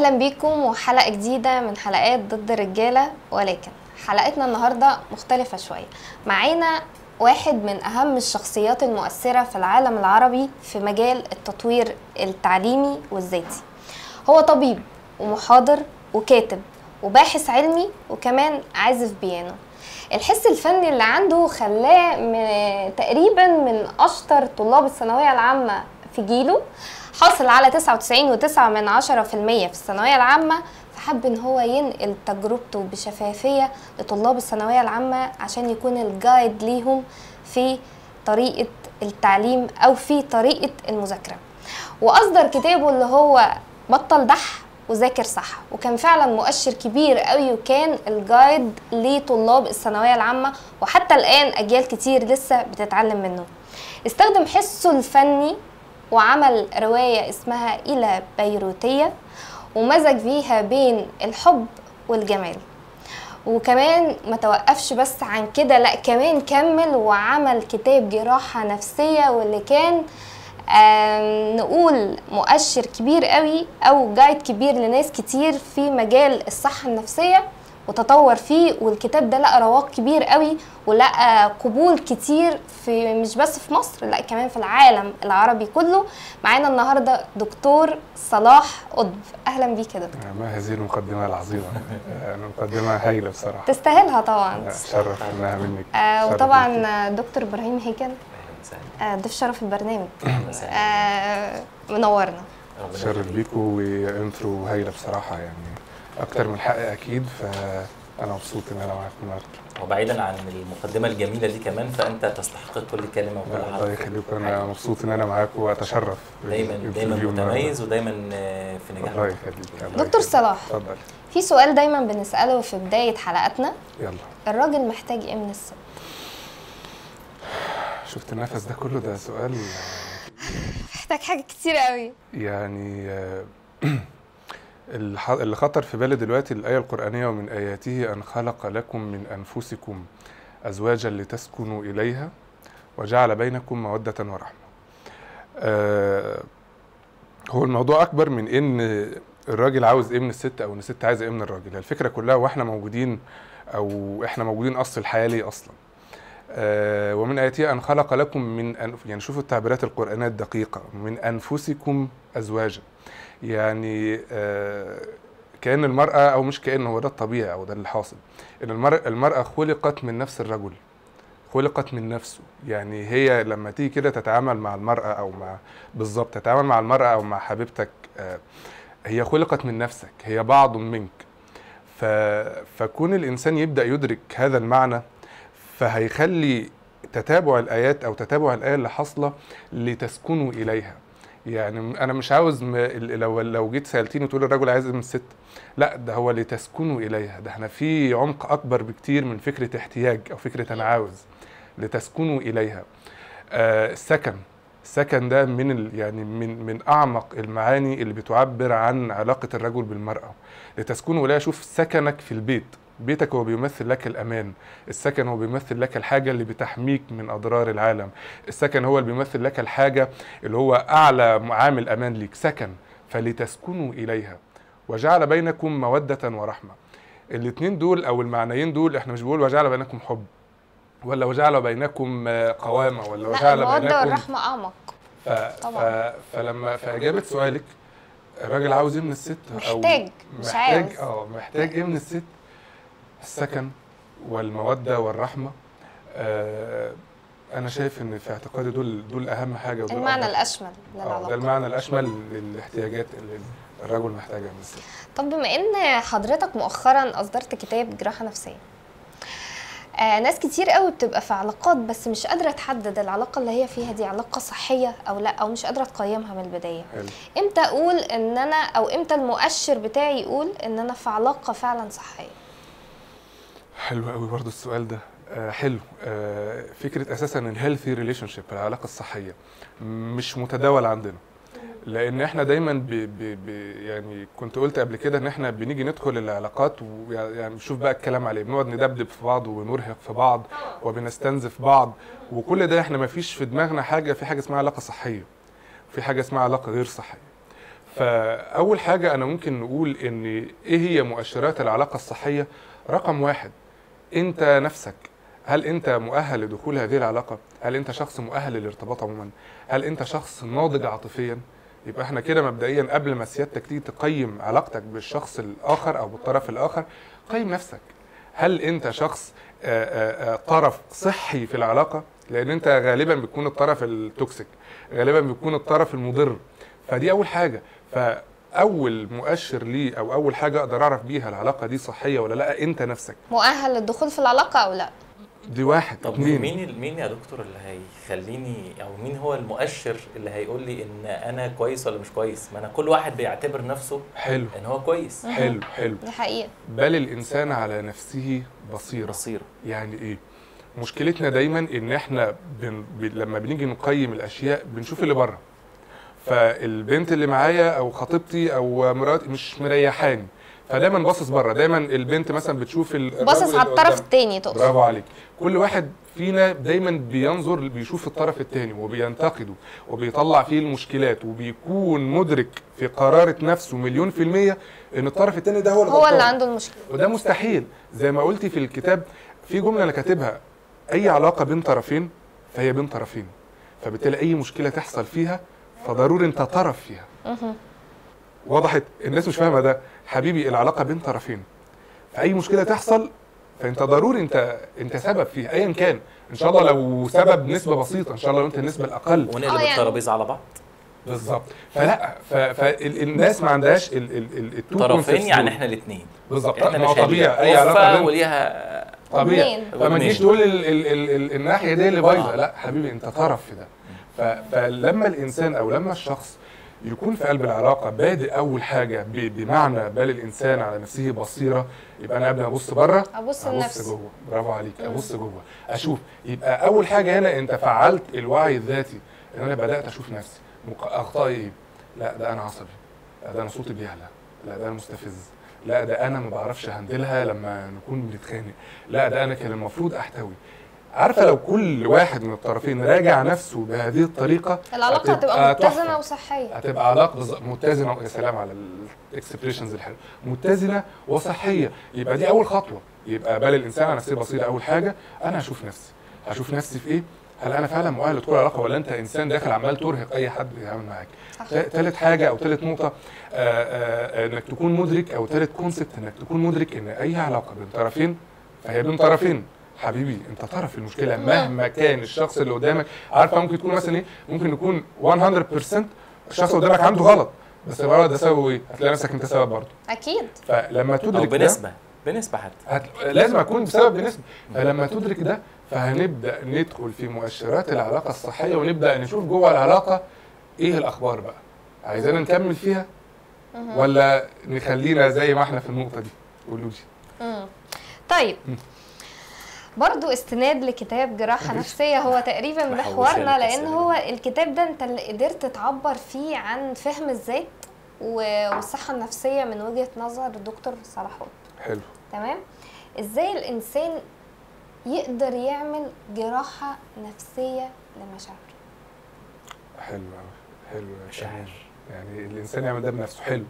اهلا بيكم وحلقه جديده من حلقات ضد الرجاله ولكن حلقتنا النهارده مختلفه شويه معانا واحد من اهم الشخصيات المؤثره في العالم العربي في مجال التطوير التعليمي والذاتي هو طبيب ومحاضر وكاتب وباحث علمي وكمان عازف بيانو الحس الفني اللي عنده خلاه من تقريبا من اشطر طلاب الثانويه العامه في جيله حاصل على 99.9 من 10% في الثانويه العامه فحب ان هو ينقل تجربته بشفافيه لطلاب الثانويه العامه عشان يكون الجايد ليهم في طريقه التعليم او في طريقه المذاكره واصدر كتابه اللي هو بطل دح وذاكر صح وكان فعلا مؤشر كبير قوي وكان الجايد لطلاب الثانويه العامه وحتى الان اجيال كتير لسه بتتعلم منه استخدم حسه الفني وعمل روايه اسمها الى بيروتيه ومزج فيها بين الحب والجمال وكمان ما توقفش بس عن كده لا كمان كمل وعمل كتاب جراحه نفسيه واللي كان نقول مؤشر كبير قوي او جايد كبير لناس كتير في مجال الصحه النفسيه وتطور فيه والكتاب ده لقى رواق كبير قوي ولقى قبول كتير في مش بس في مصر لا كمان في العالم العربي كله معانا النهارده دكتور صلاح قطب اهلا بيك يا دكتور ما هذه المقدمة العظيمة مقدمة هايلة بصراحة تستاهلها طبعا شرف انها منك آه شرف وطبعا ليكي. دكتور ابراهيم هيكل آه ضيف شرف البرنامج آه منورنا شرف بيكوا وانترو هايلة بصراحة يعني اكتر من حق اكيد فانا مبسوط ان انا معاكم النهارده وبعيدا عن المقدمه الجميله دي كمان فانت تستحق كل كلمه وكل الله حرف يخليكم انا مبسوط ان انا معاكم واتشرف دايما دايما بالانترفيو النهاردة. متميز ودايما آه، في نجاح الله يخليك الله دكتور يخليك. صلاح اتفضل في سؤال دايما بنساله في بدايه حلقاتنا يلا الراجل محتاج ايه من الست شفت النفس ده كله ده سؤال محتاج حاجات كتير قوي يعني آه، الح- اللي خطر في بالي دلوقتي الآية القرآنية ومن آياته أن خلق لكم من أنفسكم أزواجا لتسكنوا إليها وجعل بينكم مودة ورحمة آه، هو الموضوع أكبر من إن الراجل عاوز إيه من الست أو إن الست عايزة إيه من الراجل الفكرة كلها وإحنا موجودين أو إحنا موجودين أصل الحياة ليه أصلا آه، ومن آياته أن خلق لكم من أنف... يعني شوفوا التعبيرات القرآنية الدقيقة من أنفسكم أزواجا يعني آه، كأن المرأة أو مش كأن هو ده الطبيعي أو ده اللي حاصل إن المرأة, المرأة خلقت من نفس الرجل خلقت من نفسه يعني هي لما تيجي كده تتعامل مع المرأة أو مع بالظبط تتعامل مع المرأة أو مع حبيبتك آه، هي خلقت من نفسك هي بعض منك ف... فكون الإنسان يبدأ يدرك هذا المعنى فهيخلي تتابع الآيات أو تتابع الآية اللي حاصلة لتسكنوا إليها يعني أنا مش عاوز م... لو لو جيت سألتيني تقول الرجل عايز إيه من الست لا ده هو لتسكنوا إليها ده احنا في عمق أكبر بكتير من فكرة احتياج أو فكرة أنا عاوز لتسكنوا إليها آه السكن السكن ده من ال... يعني من من اعمق المعاني اللي بتعبر عن علاقه الرجل بالمراه لتسكنوا اليها شوف سكنك في البيت بيتك هو بيمثل لك الامان السكن هو بيمثل لك الحاجه اللي بتحميك من اضرار العالم السكن هو اللي بيمثل لك الحاجه اللي هو اعلى عامل امان ليك سكن فلتسكنوا اليها وجعل بينكم موده ورحمه الاثنين دول او المعنيين دول احنا مش بنقول وجعل بينكم حب ولا وجعل بينكم آه، قوامه ولا لا وجعل الموده بينكم والرحمه اعمق ف... طبعاً. ف... فلما في اجابه سؤالك الراجل عاوز ايه من الست أو محتاج، مش محتاج عاوز. اه محتاج ايه من الست السكن والموده والرحمه آه انا شايف ان في اعتقادي دول دول اهم حاجه ودول المعنى أفضل. الاشمل اه ده للعلاقه المعنى الاشمل للاحتياجات اللي الرجل محتاجها من الست طب بما ان حضرتك مؤخرا اصدرت كتاب جراحه نفسيه آه ناس كتير قوي بتبقى في علاقات بس مش قادره تحدد العلاقه اللي هي فيها دي علاقه صحيه او لا او مش قادره تقيمها من البدايه حلو امتى اقول ان انا او امتى المؤشر بتاعي يقول ان انا في علاقه فعلا صحيه حلو قوي برضو السؤال ده آه حلو آه فكره اساسا الهيلثي ريليشن شيب العلاقه الصحيه مش متداول عندنا لان احنا دايما ب ب ب يعني كنت قلت قبل كده ان احنا بنيجي ندخل العلاقات ويعني نشوف بقى الكلام عليه بنقعد ندبدب في بعض ونرهق في بعض وبنستنزف بعض وكل ده احنا ما فيش في دماغنا حاجه في حاجه اسمها علاقه صحيه في حاجه اسمها علاقه غير صحيه فاول حاجه انا ممكن نقول ان ايه هي مؤشرات العلاقه الصحيه رقم واحد انت نفسك هل انت مؤهل لدخول هذه العلاقه هل انت شخص مؤهل للارتباط عموما هل انت شخص ناضج عاطفيا يبقى احنا كده مبدئيا قبل ما سيادتك تيجي تقيم علاقتك بالشخص الاخر او بالطرف الاخر قيم نفسك هل انت شخص آه، آه، آه، طرف صحي في العلاقه لان انت غالبا بتكون الطرف التوكسيك غالبا بيكون الطرف المضر فدي اول حاجه فاول مؤشر ليه او اول حاجه اقدر اعرف بيها العلاقه دي صحيه ولا لا انت نفسك مؤهل للدخول في العلاقه او لا دي واحد طب اتنين مين ال- مين يا دكتور اللي هيخليني او مين هو المؤشر اللي هيقول لي ان انا كويس ولا مش كويس ما انا كل واحد بيعتبر نفسه حلو ان هو كويس حلو حلو دي حقيقه بل الانسان على نفسه بصيره بصيره يعني ايه مشكلتنا دايما ان احنا بن... ب... لما بنيجي نقيم الاشياء بنشوف اللي بره فالبنت اللي معايا او خطيبتي او مراتي مش مريحاني فدايما باصص بره دايما البنت مثلا بتشوف ال- باصص الراجل على اللي الطرف قدامها. التاني تقصد برافو عليك كل واحد فينا دايما بينظر بيشوف الطرف التاني وبينتقده وبيطلع فيه المشكلات وبيكون مدرك في قرارة نفسه مليون في المية ان الطرف التاني ده هو اللي هو اللي غلطان. عنده المشكله وده مستحيل زي ما قلتي في الكتاب في جمله انا كاتبها اي علاقه بين طرفين فهي بين طرفين فبالتالي اي مشكله تحصل فيها فضروري انت طرف فيها مهم. وضحت الناس مش فاهمه ده حبيبي العلاقه بين طرفين فاي مشكله تحصل فانت ضروري انت انت سبب فيها ايا كان ان شاء الله لو سبب نسبه بسيطه ان شاء الله لو انت النسبه الاقل ونقلب آه يعني. الترابيزه على بعض بالظبط فلا فالناس ما عندهاش ال ال ال التو طرفين concepts يعني دول. احنا الاثنين بالظبط احنا ما هو مش هنبقى طبيعي اي علاقه ألفة بين وليها طبيعي اتنين. فما تجيش اتنين. تقول ال ال ال ال الناحيه دي اللي بايظه آه. لا حبيبي انت طرف في ده ف- فلما الانسان او لما الشخص يكون في قلب العلاقه بادئ اول حاجه ب- بمعنى بال الانسان على نفسه بصيره يبقى انا قبل ما ابص بره ابص ابص لنفسي جوه برافو عليك ابص جوه اشوف يبقى اول حاجه هنا انت فعلت الوعي الذاتي ان انا بدات اشوف نفسي مق- اخطائي ايه لا ده انا عصبي لا ده انا صوتي بيعلى لا ده انا مستفز لا ده انا ما بعرفش هندلها لما نكون بنتخانق لا ده انا كان المفروض احتوي عارفه لو كل واحد من الطرفين راجع نفسه بهذه الطريقه العلاقه هتبقى متزنه تحفة. وصحيه هتبقى علاقه بالظبط متزنه يا سلام على الاكسبريشنز الحلوه متزنه وصحيه يبقى دي اول خطوه يبقى بال الانسان على نفسه بصيره اول حاجه انا هشوف نفسي هشوف نفسي في ايه هل انا فعلا مؤهل لدخول علاقه ولا انت انسان داخل عمال ترهق اي حد بيتعامل معاك صح. تا- تالت حاجه او تالت نقطه آه، آه، انك تكون مدرك او تالت كونسبت انك تكون مدرك ان اي علاقه بين طرفين فهي بين طرفين حبيبي انت طرف في المشكله مهما كان الشخص اللي قدامك عارفه ممكن تكون مثلا ايه ممكن يكون 100% الشخص اللي قدامك عنده غلط بس الغلط ده سببه ايه هتلاقي نفسك انت سبب برضه اكيد فلما او تدرك ده بنسبه بنسبه حتى هت... لازم اكون بسبب بنسبه فلما تدرك ده فهنبدا ندخل في مؤشرات العلاقه الصحيه ونبدا نشوف جوه العلاقه ايه الاخبار بقى عايزانا نكمل فيها مهم. ولا نخلينا زي ما احنا في النقطه دي قولوا لي مم. طيب برضو استناد لكتاب جراحة نفسية هو تقريبا ما حوش محورنا لك لأن أسئلة هو الكتاب ده أنت اللي قدرت تعبر فيه عن فهم الذات و- والصحة النفسية من وجهة نظر الدكتور صلاح الدين حلو تمام ازاي الانسان يقدر يعمل جراحة نفسية لمشاعره حلو قوي حلو يا مشاعر. شاهين. يعني الانسان يعمل ده بنفسه حلو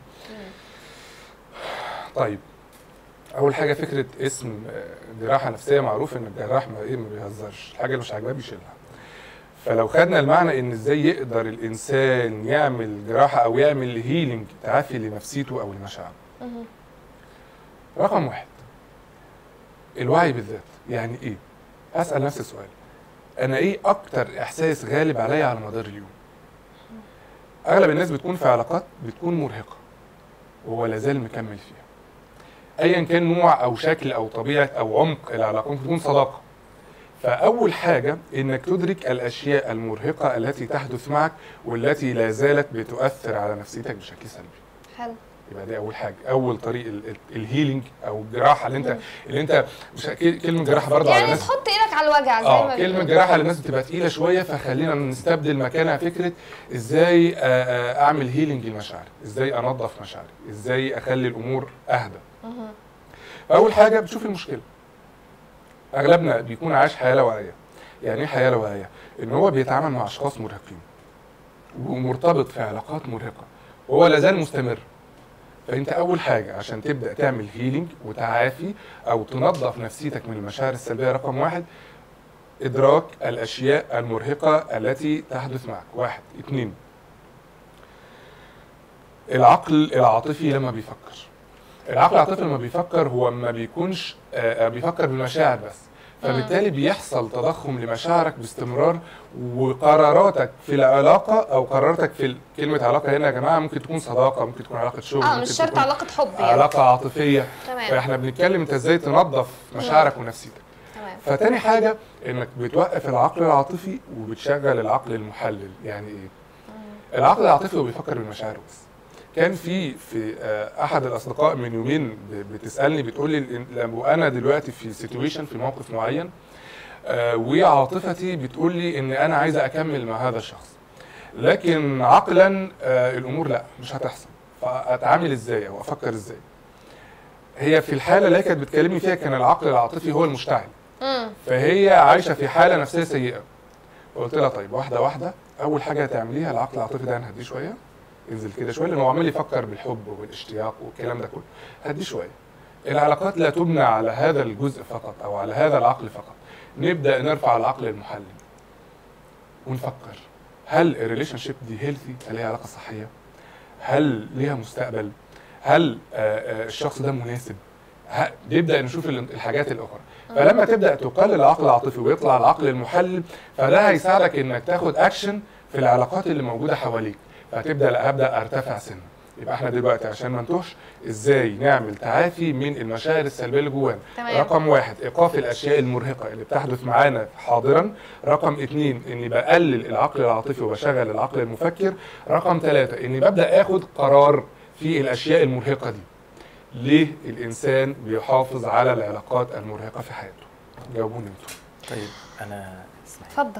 طيب اول حاجه فكره اسم آه، جراحه نفسيه معروف ان الجراح ما ايه ما بيهزرش الحاجه اللي مش عاجباه بيشيلها فلو خدنا المعنى ان ازاي يقدر الانسان يعمل جراحه او يعمل هيلينج تعافي لنفسيته او لمشاعره مهم. رقم واحد الوعي بالذات يعني ايه اسال نفسي سؤال انا ايه اكتر احساس غالب عليا على مدار اليوم اغلب الناس بتكون في علاقات بتكون مرهقه وهو لازال مكمل فيها ايا كان نوع او شكل او طبيعه او عمق العلاقه ممكن تكون صداقه فاول حاجه انك تدرك الاشياء المرهقه التي تحدث معك والتي لا زالت بتؤثر على نفسيتك بشكل سلبي حلو يبقى دي اول حاجه اول طريق ال- ال- الهيلينج او الجراحه اللي انت اللي انت مش ك- كلمه جراحه برضه على يعني الناس تحط ايدك على الوجع زي ما اه كلمه بيقولوا. جراحه للناس بتبقى تقيله شويه فخلينا نستبدل مكانها فكره ازاي آه، آه، اعمل هيلينج لمشاعري ازاي انظف مشاعري ازاي اخلي الامور اهدى مهم. اول حاجه بتشوف المشكله اغلبنا بيكون عايش حياه لوعيه يعني ايه حياه لوعيه ان هو بيتعامل مع اشخاص مرهقين ومرتبط في علاقات مرهقه وهو لا زال مستمر فانت اول حاجه عشان تبدا تعمل هيلينج وتعافي او تنظف نفسيتك من المشاعر السلبيه رقم واحد ادراك الاشياء المرهقه التي تحدث معك واحد اتنين العقل العاطفي لما بيفكر العقل العاطفي لما بيفكر هو ما بيكونش آه، آه، بيفكر بالمشاعر بس فبالتالي بيحصل تضخم لمشاعرك باستمرار وقراراتك في العلاقه او قراراتك في ال- كلمه علاقه هنا يا جماعه ممكن تكون صداقه ممكن تكون علاقه شغل اه ممكن مش شرط تكون علاقه حب يعني علاقه عاطفيه تمام فاحنا بنتكلم انت ازاي تنظف مشاعرك ونفسيتك تمام فتاني حاجه انك بتوقف العقل العاطفي وبتشغل العقل المحلل يعني ايه العقل العاطفي هو بيفكر بالمشاعر بس كان في في آه، احد الاصدقاء من يومين ب- بتسالني بتقول لي إن لو انا دلوقتي في سيتويشن في موقف معين آه، وعاطفتي بتقول لي ان انا عايزه اكمل مع هذا الشخص لكن عقلا آه، الامور لا مش هتحصل فاتعامل ازاي او افكر ازاي هي في الحاله اللي هي كانت بتكلمني فيها كان العقل العاطفي هو المشتعل امم فهي عايشه في حاله نفسيه سيئه فقلت لها طيب واحده واحده اول حاجه هتعمليها العقل العاطفي ده هنهديه شويه انزل كده شويه لان هو عمال يفكر بالحب والاشتياق والكلام ده كله هديه شويه العلاقات لا تبنى على هذا الجزء فقط او على هذا العقل فقط نبدا نرفع العقل المحلل ونفكر هل الريليشن شيب دي هيلثي هل هي علاقه صحيه هل ليها مستقبل هل آه، آه، الشخص ده مناسب ه- نبدا نشوف ال- الحاجات الاخرى فلما تبدا تقلل العقل العاطفي ويطلع العقل المحلل فده هيساعدك انك تاخد اكشن في العلاقات اللي موجوده حواليك فهتبدا لا هبدا ارتفع سنه يبقى احنا دلوقتي عشان ما نتوهش ازاي نعمل تعافي من المشاعر السلبيه اللي جوانا تمام. رقم واحد ايقاف الاشياء المرهقه اللي بتحدث معانا حاضرا رقم اتنين اني بقلل العقل العاطفي وبشغل العقل المفكر رقم ثلاثة اني ببدا اخد قرار في الاشياء المرهقه دي ليه الانسان بيحافظ على العلاقات المرهقه في حياته جاوبوني انتوا طيب انا اسمعي اتفضل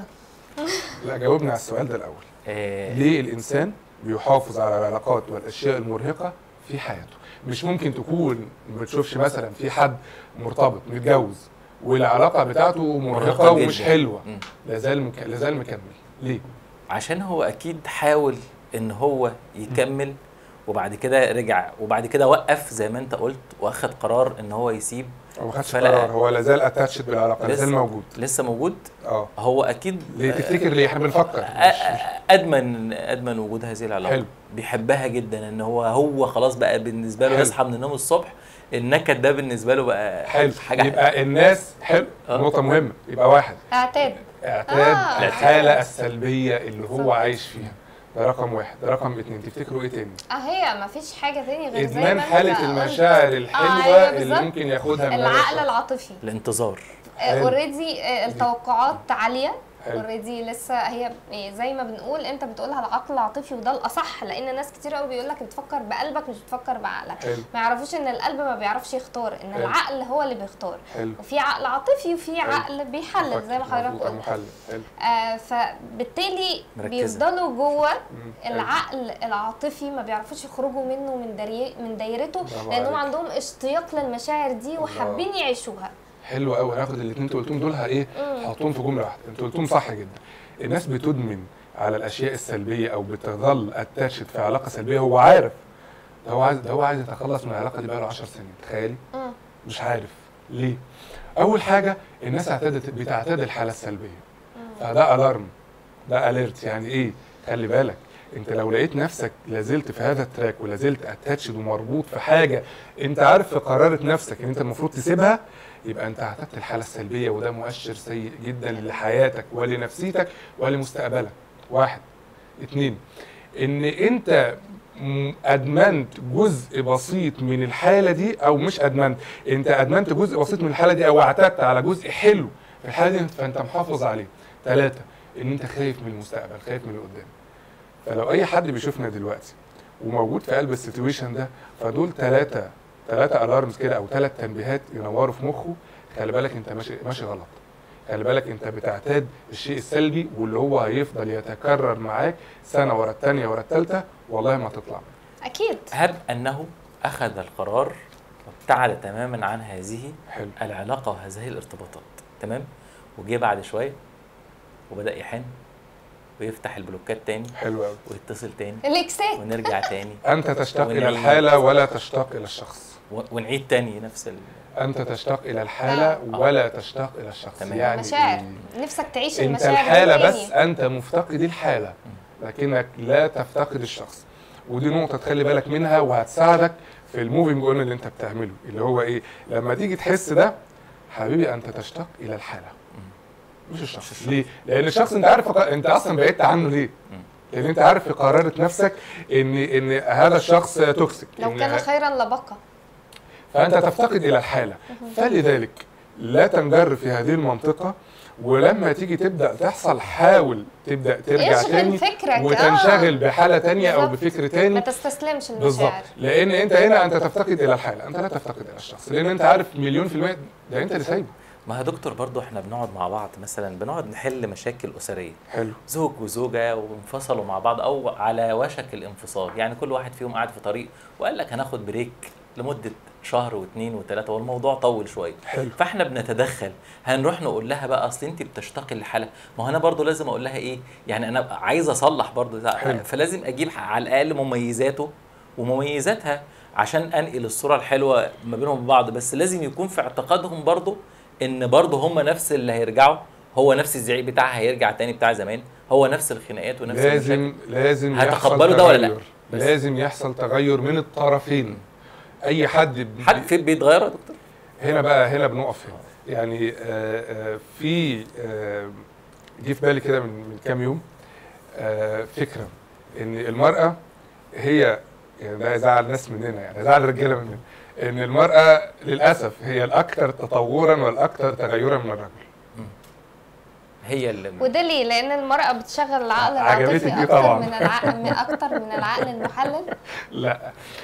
لا جاوبني على السؤال ده الاول آه ليه الانسان بيحافظ على العلاقات والاشياء المرهقه في حياته مش ممكن تكون ما بتشوفش مثلا في حد مرتبط متجوز والعلاقه بتاعته مرهقه مرهقة ومش جداً. حلوه مم. لازال مك... لازال مكمل ليه عشان هو اكيد حاول ان هو يكمل وبعد كده رجع وبعد كده وقف زي ما انت قلت واخد قرار ان هو يسيب هو ما خدش فلا- قرار هو لازال اتاتشد بالعلاقه لازال لسه- موجود لسه موجود اه هو اكيد ليه تفتكر ليه احنا بنفكر آه، مش- آه، ادمن ادمن وجود هذه العلاقه حلو. بيحبها جدا ان هو هو خلاص بقى بالنسبه له حلو. يصحى من النوم الصبح النكد ده بالنسبه له بقى حلو حاجه يبقى الناس حلو آه. نقطه مهمه يبقى واحد اعتاد اعتاد آه. الحاله السلبيه اللي هو بالظبط. عايش فيها ده رقم واحد ده رقم اتنين تفتكروا ايه تاني اه هي ما فيش حاجه تاني غير زي ادمان ما انت حاله قلت. المشاعر آه، الحلوه أيوة اللي بالظبط. ممكن ياخدها من هذا العقل الشخص. العاطفي الانتظار حلو. اوريدي التوقعات عاليه حلو. اوريدي لسه هي إيه، زي ما بنقول انت بتقولها العقل العاطفي وده الاصح لان ناس كتير قوي بيقول لك بتفكر بقلبك مش بتفكر بعقلك حلو ما يعرفوش ان القلب ما بيعرفش يختار ان حلو. العقل هو اللي بيختار حلو وفي عقل عاطفي وفي حلو. عقل بيحلل زي ما حضرتك مظبوط، أو قلت محلل حلو آه فبالتالي مركزة. بيفضلوا جوه مم، حلو. العقل العاطفي ما بيعرفوش يخرجوا منه من دري من دايرته برافو لانهم عليك. عندهم اشتياق للمشاعر دي وحابين يعيشوها حلو قوي هناخد الاثنين انتوا قلتوهم دول ه- ايه مم. حطوهم في جمله واحده انتوا قلتوهم صح جدا الناس بتدمن على الاشياء السلبيه او بتظل اتاتشد في علاقه سلبيه هو عارف ده هو عايز ده هو عايز يتخلص من العلاقه دي بقاله 10 سنين تخيلي مم. مش عارف ليه اول حاجه الناس اعتادت بتعتاد الحاله السلبيه فده الارم ده اليرت يعني ايه خلي بالك انت لو لقيت نفسك لازلت في هذا التراك ولازلت اتاتشد ومربوط في حاجه انت عارف في قرارة نفسك ان انت المفروض تسيبها يبقى انت اعتدت الحاله السلبيه وده مؤشر سيء جدا لحياتك ولنفسيتك ولمستقبلك واحد اتنين ان انت م- ادمنت جزء بسيط من الحاله دي او مش ادمنت انت ادمنت جزء بسيط من الحاله دي او اعتدت على جزء حلو في الحاله دي فانت محافظ عليه ثلاثة ان انت خايف من المستقبل خايف من اللي قدام فلو اي حد بيشوفنا دلوقتي وموجود في قلب السيتويشن ده فدول ثلاثة ثلاثة الارمز كده او ثلاث تنبيهات ينوروا في مخه خلي بالك انت ماشي ماشي غلط خلي بالك انت بتعتاد الشيء السلبي واللي هو هيفضل يتكرر معاك سنة ورا الثانية ورا الثالثة والله ما تطلع منه. اكيد هب انه اخذ القرار وابتعد تماما عن هذه حلو العلاقه وهذه الارتباطات تمام وجه بعد شويه وبدا يحن ويفتح البلوكات تاني حلو قوي ويتصل تاني الاكسات ونرجع تاني انت تشتاق الى ونعيد. الحاله ولا تشتاق الى الشخص و- ونعيد تاني نفس ال... انت تشتاق الى الحاله آه. ولا تشتاق الى الشخص تمام. يعني مشاعر إيه؟ نفسك تعيش انت المشاعر الحاله دي بس تاني. انت مفتقد الحاله لكنك لا تفتقد الشخص ودي نقطه تخلي بالك منها وهتساعدك في الموفينج اون اللي انت بتعمله اللي هو ايه لما تيجي تحس ده حبيبي انت تشتاق الى الحاله مش الشخص ليه لان الشخص انت عارف انت اصلا بعدت عنه ليه لان انت عارف في قرارة نفسك ان ان هذا الشخص توكسيك لو إن كان خيرا لبقى فانت تفتقد الى الحاله فلذلك لا تنجر في هذه المنطقه ولما تيجي تبدا تحصل حاول تبدا ترجع اشغل تاني فكرك وتنشغل بحاله تانية او بالظبط. بفكر ما تاني تستسلمش بالظبط المشاعر لان انت هنا انت تفتقد الى الحاله انت لا تفتقد الى الشخص لان انت عارف مليون في المية ده انت اللي سايبه ما هو دكتور برضو احنا بنقعد مع بعض مثلا بنقعد نحل مشاكل اسريه حلو زوج وزوجه وانفصلوا مع بعض او على وشك الانفصال يعني كل واحد فيهم قاعد في طريق وقال لك هناخد بريك لمده شهر واثنين وثلاثه والموضوع طول شويه حلو فاحنا بنتدخل هنروح نقول لها بقى اصل انت بتشتاقي للحاله ما هو انا برضو لازم اقول لها ايه يعني انا عايز اصلح برضو ده حلو. فلازم اجيب على الاقل مميزاته ومميزاتها عشان انقل الصوره الحلوه ما بينهم وبعض بس لازم يكون في اعتقادهم برضو ان برضو هم نفس اللي هيرجعوا هو نفس الزعيق بتاعها هيرجع تاني بتاع زمان هو نفس الخناقات ونفس المشاكل. لازم لازم يحصل هتقبلوا ده ولا لا؟ تغير. بس. لازم يحصل تغير من الطرفين اي حد بي- حد في بيتغير يا دكتور هنا بقى هنا بنقف هنا يعني آه، آه، في آه، جه في بالي كده من من كام يوم آه، فكره ان المراه هي يعني ده يزعل ناس مننا يعني يزعل الرجاله مننا ان المراه للاسف هي الاكثر تطورا والاكثر تغيرا من الرجل هي اللي وده ليه؟ لأن المرأة بتشغل العقل عجبتك العاطفي دي أكتر طبعاً. من العقل من أكتر من العقل المحلل لا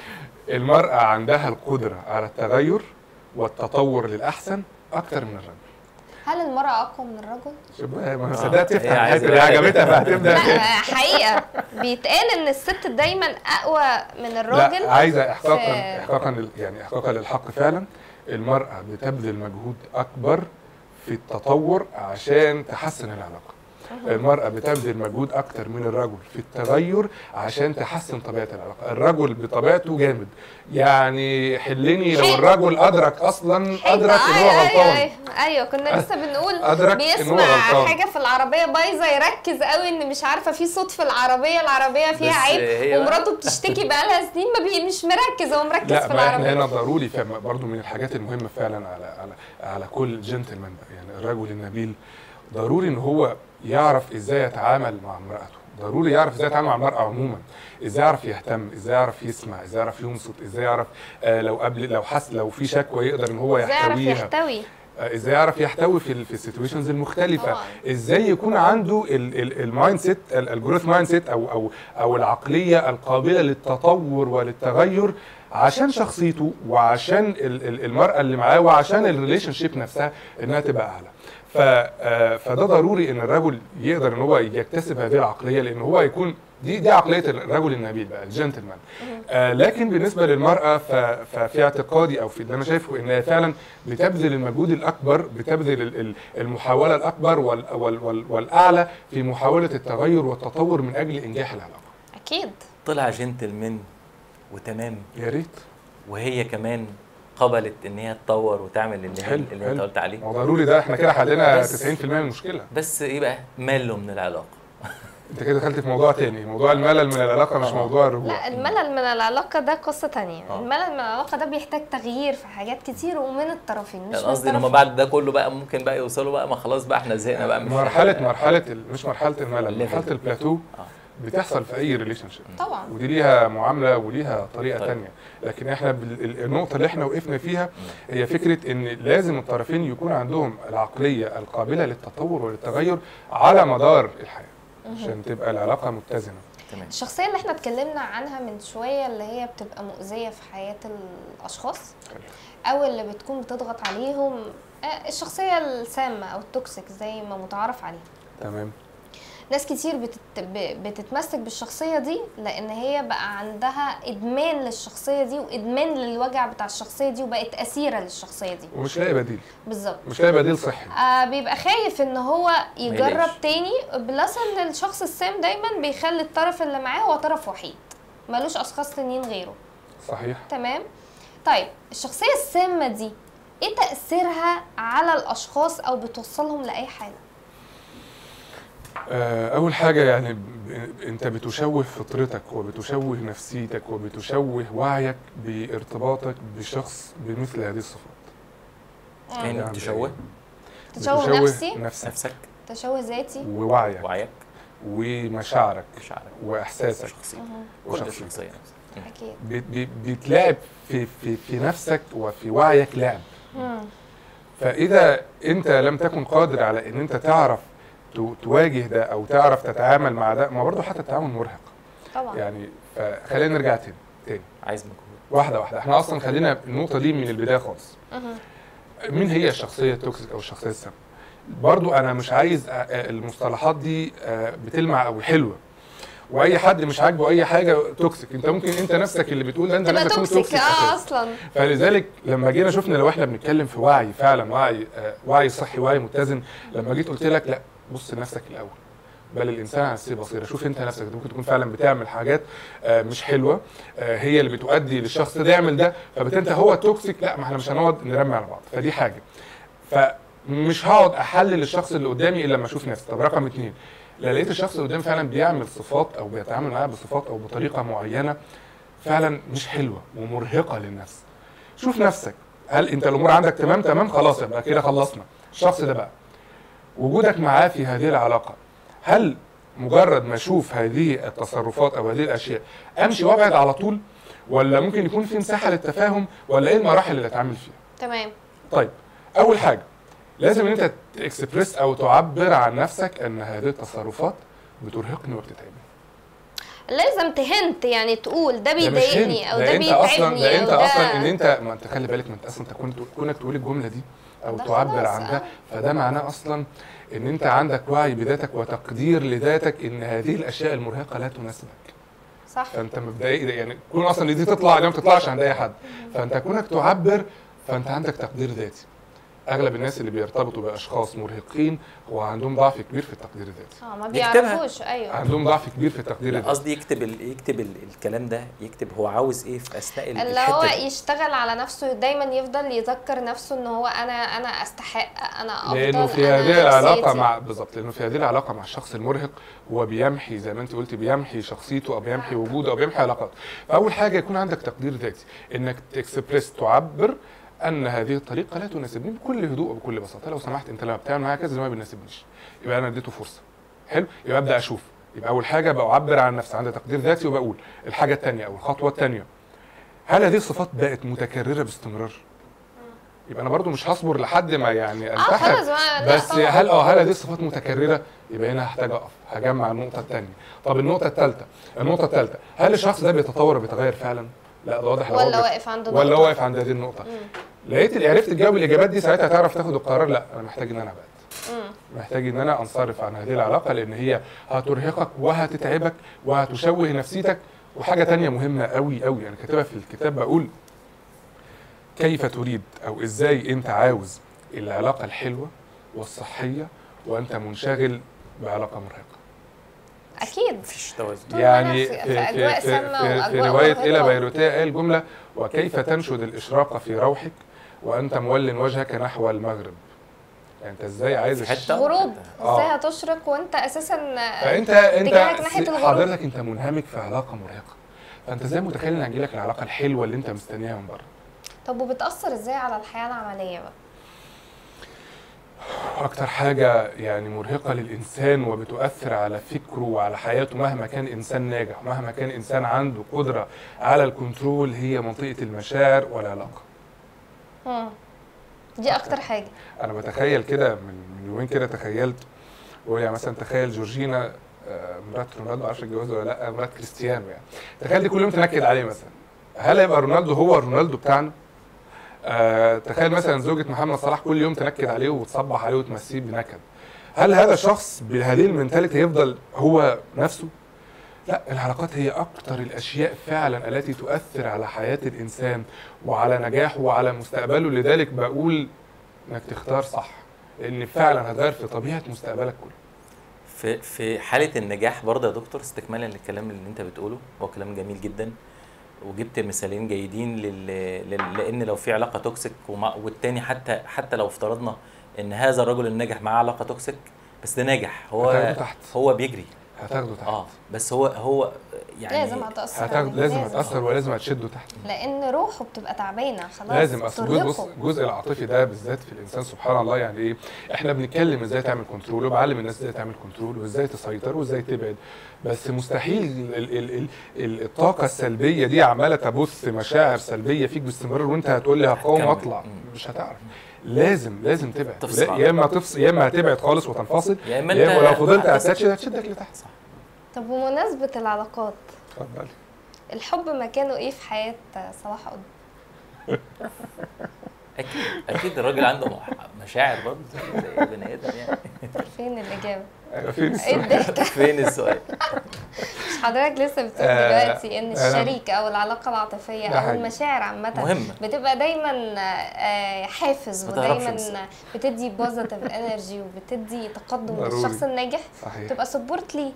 المراه عندها القدره على التغير والتطور للاحسن اكثر من الرجل هل المرأة أقوى من الرجل؟ شوف بقى، ما صدقت هي تفتح عايزة الحته اللي بقى- عجبتها فهتبدا لا كده. حقيقة بيتقال إن الست دايما أقوى من الراجل لا عايزه احقاقا في- احقاقا لل- يعني احقاقا للحق فعلا المراه بتبذل مجهود اكبر في التطور عشان تحسن العلاقه المرأة بتبذل مجهود أكتر من الرجل في التغير عشان تحسن طبيعة العلاقة، الرجل بطبيعته جامد، يعني حلني لو حلو. الرجل أدرك أصلا أدرك إن هو أيوة، غلطان، أيوة, أيوة كنا لسه بنقول أدرك إن هو بيسمع غلطان. حاجة في العربية بايظة يركز قوي إن مش عارفة في صوت في العربية العربية فيها بس عيب هي بقى- ومراته بتشتكي بقالها سنين ما بي مش مركز هو مركز لا في ما احنا العربية هنا ضروري فما برضو من الحاجات المهمه فعلا على على على كل جنتلمان بقى يعني الرجل النبيل ضروري ان هو يعرف ازاي يتعامل مع امراته ضروري يعرف ازاي يتعامل مع المراه عموما ازاي يعرف يهتم ازاي يعرف يسمع ازاي يعرف ينصت ازاي يعرف آه لو قبل لو حس لو في شكوى يقدر ان هو ازاي يعرف يحتويها يحتوي آه، ازاي يعرف يحتوي في ال- في السيتويشنز المختلفه طبعاً. ازاي يكون عنده المايند سيت الجروث مايند سيت او او او العقليه القابله للتطور وللتغير عشان شخصيته وعشان ال- ال- المراه اللي معاه وعشان الريليشن شيب نفسها انها تبقى اعلى ف آه، فده ضروري ان الرجل يقدر ان هو يكتسب هذه العقليه لان هو يكون دي دي عقليه الرجل النبيل بقى الجنتلمان آه لكن بالنسبه للمراه ف- ففي اعتقادي او في اللي انا شايفه انها فعلا بتبذل المجهود الاكبر بتبذل ال- ال- المحاوله الاكبر وال وال وال والاعلى في محاوله التغير والتطور من اجل انجاح العلاقه أكيد طلع جنتلمان وتمام يا ريت وهي كمان قبلت ان هي تطور وتعمل اللي, حلو، اللي انت حلو. قلت عليه ما هو ضروري ده احنا كده حلينا بس- 90% من المشكله بس ايه بقى ماله من العلاقه انت كده دخلت في موضوع تاني موضوع الملل من العلاقه مش آه. موضوع الرجوع لا الملل من العلاقة ده قصة تانية آه. الملل من العلاقة ده بيحتاج تغيير في حاجات كتير ومن الطرفين مش يعني من قصدي ان هم الطرف بعد ده كله بقى ممكن بقى يوصلوا بقى ما خلاص بقى احنا زهقنا بقى من مرحله مرحله ال- مش مرحله الملل الليفل. مرحله البلاتو آه. بتحصل في اي ريليشن شيب طبعا ودي ليها معامله وليها طريقه طيب. تانية لكن احنا بال- ال- النقطه اللي احنا وقفنا فيها هي فكره ان لازم الطرفين يكون عندهم العقليه القابله للتطور وللتغير على مدار الحياه عشان تبقى العلاقه متزنه تمام الشخصية اللي احنا اتكلمنا عنها من شوية اللي هي بتبقى مؤذية في حياة الأشخاص أو اللي بتكون بتضغط عليهم آه، الشخصية السامة أو التوكسيك زي ما متعارف عليه تمام ناس كتير بتت... ب- بتتمسك بالشخصيه دي لان هي بقى عندها ادمان للشخصيه دي وادمان للوجع بتاع الشخصيه دي وبقت اسيره للشخصيه دي ومش لاقي بديل بالظبط مش لاقي بديل صحي آه بيبقى خايف ان هو يجرب يلاقيش. تاني بلس ان الشخص السام دايما بيخلي الطرف اللي معاه هو طرف وحيد ملوش اشخاص تانيين غيره صحيح تمام طيب الشخصيه السامه دي ايه تاثيرها على الاشخاص او بتوصلهم لاي حاله آه، أول حاجة يعني ب- أنت بتشوه فطرتك وبتشوه نفسيتك وبتشوه وعيك بارتباطك بشخص بمثل هذه الصفات. يعني يعني تشوه تشوه نفسي نفسك نفسك تشوه ذاتي ووعيك وعيك ومشاعرك مشاعرك وإحساسك شخصيتك مهم. كل وشخصيتك. الشخصيه نفسها اكيد بت- بت- بتلاعب في في في نفسك وفي وعيك لعب. مم. فاذا انت لم تكن قادر على ان انت تعرف تو- تواجه ده او تعرف تتعامل مع ده ما برضه حتى التعامل مرهق طبعا يعني فخلينا نرجع تاني تاني عايز مجهود واحده واحده احنا اصلا خلينا النقطه دي من البدايه خالص مهم. مين هي الشخصيه التوكسيك او الشخصيه السامه برضو انا مش عايز أ- أ- المصطلحات دي آه، بتلمع او حلوه واي حد مش عاجبه اي حاجه توكسيك انت ممكن انت نفسك اللي بتقول ده انت تبقى لازم تكون توكسيك توكسيك اه أساساً. اصلا فلذلك لما جينا شفنا لو احنا بنتكلم في وعي فعلا وعي آه وعي صحي وعي متزن لما جيت قلت لك لا بص لنفسك الاول بل الانسان على نفسه بصيره شوف انت نفسك أنت ممكن تكون فعلا بتعمل حاجات آه مش حلوه آه هي اللي بتؤدي للشخص ده يعمل ده فبالتالي انت هو توكسيك لا ما احنا مش هنقعد نرمي على بعض فدي حاجه فمش هقعد احلل الشخص اللي قدامي الا لما اشوف نفسي طب رقم اتنين لا لقيت الشخص اللي قدامي فعلا بيعمل صفات او بيتعامل معايا بصفات او بطريقه معينه فعلا مش حلوه ومرهقه للنفس شوف نفسك هل انت الامور عندك تمام تمام خلاص يبقى كده خلصنا الشخص ده بقى وجودك معاه في هذه العلاقه هل مجرد ما اشوف هذه التصرفات او هذه الاشياء امشي وابعد على طول ولا ممكن يكون في مساحه للتفاهم ولا ايه المراحل اللي اتعامل فيها تمام طيب اول حاجه لازم ان انت تكسبريس او تعبر عن نفسك ان هذه التصرفات بترهقني وبتتعبني لازم تهنت يعني تقول ده ده مش بيضايقني هند. او ده ده انت اصلا بيتعبني ده انت أو اصلا ان انت ما انت خلي بالك ما انت اصلا تكون كونك تقول الجمله دي او ده تعبر خلاص، عن ده آه. فده معناه اصلا ان انت عندك وعي بذاتك وتقدير لذاتك ان هذه الاشياء المرهقه لا تناسبك صح فانت مبدئيا يعني كون اصلا دي تطلع دي ما بتطلعش عند اي حد فانت كونك تعبر فانت عندك تقدير ذاتي اغلب الناس اللي بيرتبطوا باشخاص مرهقين هو عندهم ضعف كبير في التقدير الذاتي اه ما يكتبها. بيعرفوش ايوه عندهم ضعف كبير في التقدير لا الذاتي قصدي يكتب ال... يكتب ال... الكلام ده يكتب هو عاوز ايه في اثناء ال- اللي هو الحته دي. يشتغل على نفسه دايما يفضل يذكر نفسه ان هو انا انا استحق انا افضل لانه في أنا هذه العلاقه نفسيتي. مع بالظبط لانه في هذه العلاقه مع الشخص المرهق هو بيمحي زي ما انت قلتي بيمحي شخصيته او بيمحي وجوده او بيمحي علاقاته فاول حاجه يكون عندك تقدير ذاتي انك تكسبريس تعبر ان هذه الطريقه لا تناسبني بكل هدوء وبكل بساطه لو سمحت انت لما بتعمل معايا كذا ده ما بيناسبنيش يبقى انا اديته فرصه حلو يبقى ابدا اشوف يبقى اول حاجه بعبر عن نفسي عندي تقدير ذاتي وبقول الحاجه الثانيه او الخطوه الثانيه هل هذه الصفات بقت متكرره باستمرار يبقى انا برضو مش هصبر لحد ما يعني اه انتحر خلاص ما- لا بس طبعاً. هل اه هل هذه الصفات متكرره يبقى هنا هحتاج اقف هجمع النقطه الثانيه طب النقطه الثالثه النقطه الثالثه هل الشخص ده بيتطور وبيتغير فعلا لا ده واضح إن هو ولا بيت- واقف عند ولا نقطة. هو واقف عند هذه النقطه مم. لقيت عرفت تجاوب الاجابات دي ساعتها تعرف تاخد القرار لا انا محتاج ان انا ابعد مم. محتاج ان انا انصرف عن هذه العلاقه لان هي هترهقك وهتتعبك وهتشوه نفسيتك وحاجه تانية مهمه قوي قوي انا كاتبها في الكتاب بقول كيف تريد او ازاي انت عاوز العلاقه الحلوه والصحيه وانت منشغل بعلاقه مرهقه اكيد مفيش توازن طول ما يعني أنا في- في, في في, أجواء في, سامة في, في وأجواء روايه مرهقة. الى بيروتيه قال جمله وكيف تنشد الاشراق في روحك وانت مول وجهك نحو المغرب يعني انت ازاي عايز في الش- حته غروب آه. ازاي هتشرق وانت اساسا فانت انت اتجاهك ناحية س- الغروب. حضرتك انت منهمك في علاقه مرهقه فانت ازاي متخيل ان هتجيلك العلاقه الحلوه اللي انت مستنيها من بره طب وبتاثر ازاي على الحياه العمليه بقى اكتر حاجه يعني مرهقه للانسان وبتؤثر على فكره وعلى حياته مهما كان انسان ناجح مهما كان انسان عنده قدره على الكنترول هي منطقه المشاعر والعلاقه مم. دي اكتر حاجه انا بتخيل كده من من يومين كده تخيلت بقول يعني مثلا تخيل جورجينا آه، مرات رونالدو معرفش اتجوزها ولا لا مرات كريستيانو يعني تخيل دي كل يوم تنكد عليه مثلا هل هيبقى رونالدو هو رونالدو بتاعنا؟ آه تخيل مثلا زوجة محمد صلاح كل يوم تنكد عليه وتصبح عليه وتمسيه بنكد هل هذا الشخص بهذه المنتاليتي هيفضل هو نفسه لا العلاقات هي اكتر الاشياء فعلا التي تؤثر على حياه الانسان وعلى نجاحه وعلى مستقبله لذلك بقول انك تختار صح لان فعلا هتغير في طبيعه مستقبلك كله في في حاله النجاح برضه يا دكتور استكمالا للكلام اللي انت بتقوله هو كلام جميل جدا وجبت مثالين جيدين لل... لل... لان لو في علاقه توكسيك ومع... والتاني حتى حتى لو افترضنا ان هذا الرجل الناجح معاه علاقه توكسيك بس ده ناجح هو هتاخده تحت. هو بيجري هتاخده تحت اه بس هو هو يعني لازم هتأثر هتاخد عليه، لازم هتاثر ولازم هتشده تحت لان روحه بتبقى تعبانه خلاص لازم اصل الجزء بص ترهقه. الجزء العاطفي ده بالذات في الانسان سبحان الله يعني ايه احنا بنتكلم ازاي تعمل كنترول وبعلم الناس ازاي تعمل كنترول وازاي تسيطر وازاي تبعد بس مستحيل ال ال ال ال الطاقه السلبيه دي عماله تبث مشاعر سلبيه فيك باستمرار وانت هتقول لي هقاوم هتكمل. واطلع مم. مش هتعرف لازم لازم تبعد تفصل لا- يا اما تفصل يا اما هتبعد خالص وتنفصل يا اما يا اما لو فضلت هتس- اتاتش هتشدك لتحت صح طب بمناسبه العلاقات اتفضلي الحب مكانه ايه في حياه صلاح قطب اكيد اكيد الراجل عنده مح- مشاعر برضه زي زي بني ادم يعني فين الاجابه أيوة، فين ايه السؤال الضحكه فين السؤال؟ مش حضرتك لسه بتقول آه، دلوقتي ان أنا- الشريك او العلاقه العاطفيه ده او حقيقي. المشاعر عامه مهمة. بتبقى دايما آه، حافز ما تعرفش ودايما بس. بتدي بوزيتيف انرجي وبتدي تقدم ضروري. للشخص الناجح صحيح تبقى سبورت ليه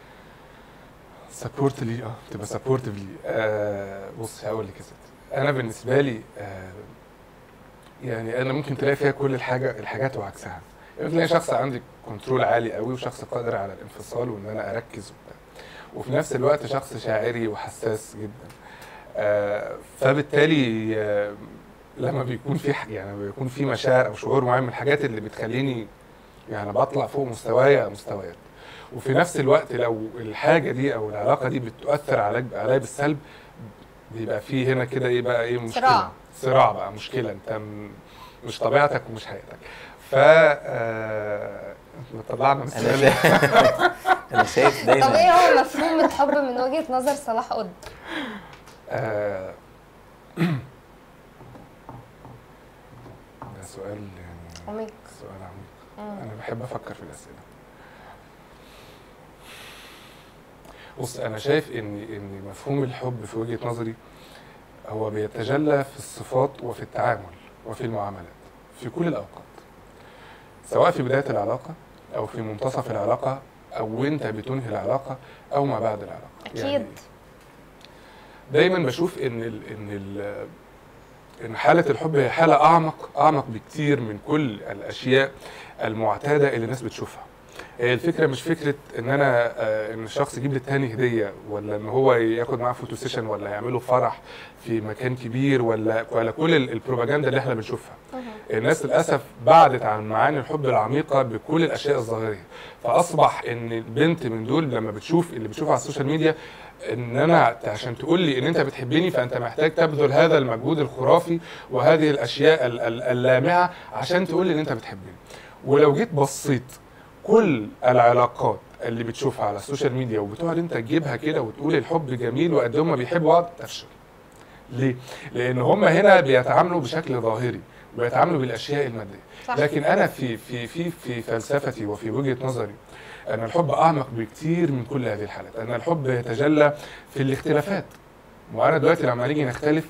سبورت لي اه تبقى سبورتيف لي آه بص هقول لك يا ستي انا بالنسبه لي آه يعني انا ممكن تلاقي فيها كل الحاجه الحاجات وعكسها يعني تلاقي شخص عندي كنترول عالي قوي وشخص قادر على الانفصال وان انا اركز وبتاع وفي نفس الوقت شخص شاعري وحساس جدا آه فبالتالي آه لما بيكون في ح- يعني لما بيكون في مشاعر او شعور معين من الحاجات اللي بتخليني يعني بطلع فوق مستوايا مستويات وفي نفس الوقت لو الحاجه دي او العلاقه دي بتؤثر عليك عليا بالسلب بيبقى في هنا كده ايه بقى ايه مشكله صراع. صراع بقى مشكله انت م- مش طبيعتك ومش حياتك ف آه، طلعنا من انا السؤال شايف انا شايف طب دايما ايه هو مفهوم الحب من وجهه نظر صلاح قطب آه، ده سؤال يعني عميق سؤال عميق مم. انا بحب افكر في الاسئله بص انا شايف ان ان مفهوم الحب في وجهه نظري هو بيتجلى في الصفات وفي التعامل وفي المعاملات في كل الاوقات سواء في بدايه العلاقه او في منتصف العلاقه او وانت بتنهي العلاقه او ما بعد العلاقه اكيد دايما بشوف ان ال ان ال ان حاله الحب هي حاله اعمق اعمق بكتير من كل الاشياء المعتاده اللي الناس بتشوفها هي الفكره مش فكره ان انا آه، ان الشخص يجيب للتاني هديه ولا ان هو ياخد معاه فوتو سيشن ولا يعملوا فرح في مكان كبير ولا ولا كل ال- البروباجندا اللي احنا بنشوفها مهم. الناس للاسف بعدت عن معاني الحب العميقه بكل الاشياء الظاهريه فاصبح ان البنت من دول لما بتشوف اللي بتشوفه على السوشيال ميديا ان انا عشان تقول لي ان انت بتحبني فانت محتاج تبذل هذا المجهود الخرافي وهذه الاشياء ال- ال- اللامعه عشان تقول لي ان انت بتحبني ولو جيت بصيت كل العلاقات اللي بتشوفها على السوشيال ميديا وبتقعد انت تجيبها كده وتقول الحب جميل وقد هم بيحبوا بعض تفشل ليه؟ لان هم هنا بيتعاملوا بشكل ظاهري وبيتعاملوا بالاشياء الماديه صح لكن انا في في في في فلسفتي وفي وجهه نظري ان الحب اعمق بكتير من كل هذه الحالات ان الحب يتجلى في الاختلافات وانا دلوقتي لما نيجي نختلف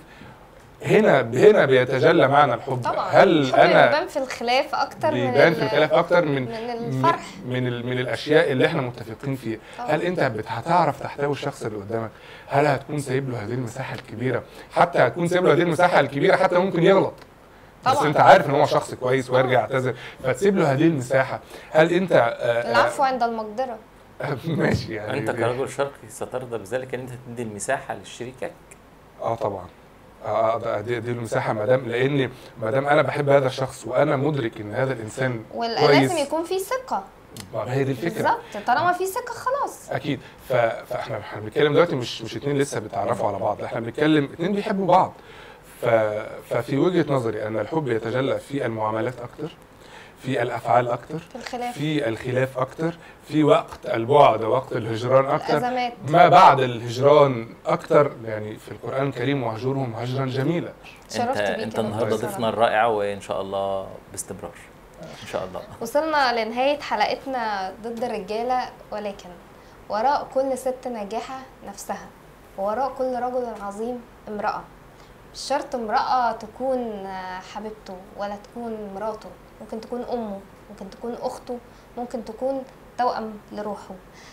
هنا هنا بيتجلى معنى الحب طبعا هل الحب انا بيبان في الخلاف اكتر من بيبان في ال- الخلاف اكتر من من الفرح من ال- من الاشياء اللي احنا متفقين فيها طبعا. هل انت بت- هتعرف تحتوي الشخص اللي قدامك هل هتكون سايب له هذه المساحه الكبيره حتى هتكون سايب له هذه المساحه الكبيره حتى ممكن يغلط بس طبعا. انت عارف ان هو شخص كويس ويرجع يعتذر فتسيب له هذه المساحه هل انت آه، آه، العفو عند المقدره ماشي يعني انت كرجل شرقي سترضى بذلك ان انت تدي المساحه لشريكك اه طبعا اه آه، ده- دي, دي المساحه ما دام لان ما دام انا بحب هذا الشخص وانا مدرك ان هذا الانسان كويس ولازم يكون في ثقه ما هي دي الفكره بالظبط طالما في ثقه خلاص اكيد ف... فاحنا احنا بنتكلم دلوقتي مش مش اتنين لسه بيتعرفوا على بعض لا، احنا بنتكلم اتنين بيحبوا بعض ف... ففي وجهه نظري ان الحب يتجلى في المعاملات اكتر في الافعال اكتر في الخلاف في الخلاف اكتر في وقت البعد وقت الهجران اكتر الازمات ما بعد الهجران اكتر يعني في القران الكريم واهجرهم هجرا جميلا انت شرفت بيك انت يا النهارده دكتور ضيفنا صلاح. الرائع وان شاء الله باستمرار ان شاء الله وصلنا لنهاية حلقتنا ضد الرجالة ولكن وراء كل ست ناجحة نفسها ووراء كل رجل عظيم امرأة مش شرط امرأة تكون آه، حبيبته ولا تكون مراته ممكن تكون أمه ممكن تكون أخته ممكن تكون توأم لروحه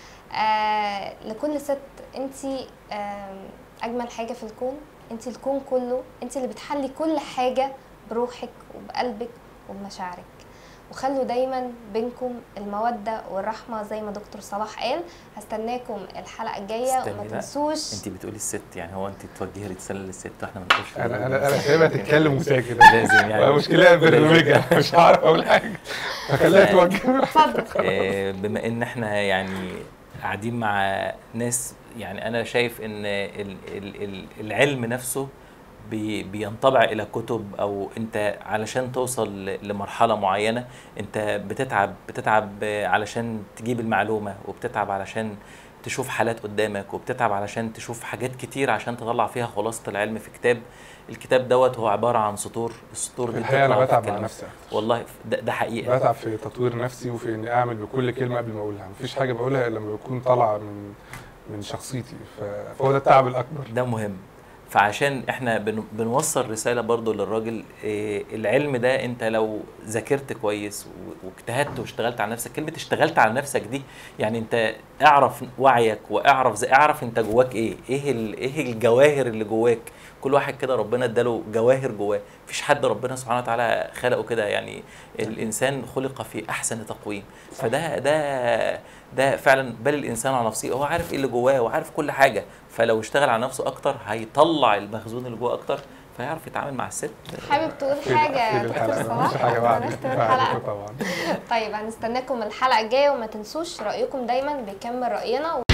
آه لكل ست انتي آه أجمل حاجة في الكون انتي الكون كله انتي اللي بتحلي كل حاجة بروحك وبقلبك وبمشاعرك وخلوا دايما بينكم المودة والرحمة زي ما دكتور صلاح قال هستناكم الحلقة الجاية استني وما بقى. تنسوش انت بتقولي الست يعني هو انت توجهي رساله للست واحنا ما نقولش انا انا انا سايبها تتكلم وساكت لازم يعني. المشكله برنامجها مش هعرف اقول حاجه فخليها توجه اتفضل آه، بما ان احنا يعني قاعدين مع ناس يعني انا شايف ان ال- ال- ال- العلم نفسه بي- بينطبع الى كتب او انت علشان توصل ل- لمرحله معينه انت بتتعب بتتعب علشان تجيب المعلومه وبتتعب علشان تشوف حالات قدامك وبتتعب علشان تشوف حاجات كتير عشان تطلع فيها خلاصه العلم في كتاب الكتاب دوت هو عباره عن سطور السطور دي الحقيقه انا بتطلع بتعب مع تتكلم. نفسي أكتر. والله ده, ده حقيقه بتعب في تطوير نفسي وفي اني اعمل بكل كلمه قبل ما اقولها مفيش حاجه بقولها الا لما بتكون طالعه من من شخصيتي ف- فهو ده التعب الاكبر ده مهم فعشان احنا بن بنوصل رساله برضو للراجل إيه العلم ده انت لو ذاكرت كويس و- واجتهدت واشتغلت على نفسك كلمه اشتغلت على نفسك دي يعني انت اعرف وعيك واعرف زي اعرف انت جواك ايه ايه ال- ايه الجواهر اللي جواك كل واحد كده ربنا اداله جواهر جواه مفيش حد ربنا سبحانه وتعالى خلقه كده يعني الانسان خلق في احسن تقويم فده ده ده فعلا بل الانسان على نفسه هو عارف ايه اللي جواه وعارف كل حاجه فلو اشتغل على نفسه اكتر هيطلع المخزون اللي جواه اكتر فيعرف يتعامل مع الست حابب تقول في حاجة يا في دكتور الحلقه صلاح مفيش حاجه بعد نختم بعد الحلقة طبعا طيب هنستناكم الحلقة الجاية وما تنسوش رأيكم دايما بيكمل رأينا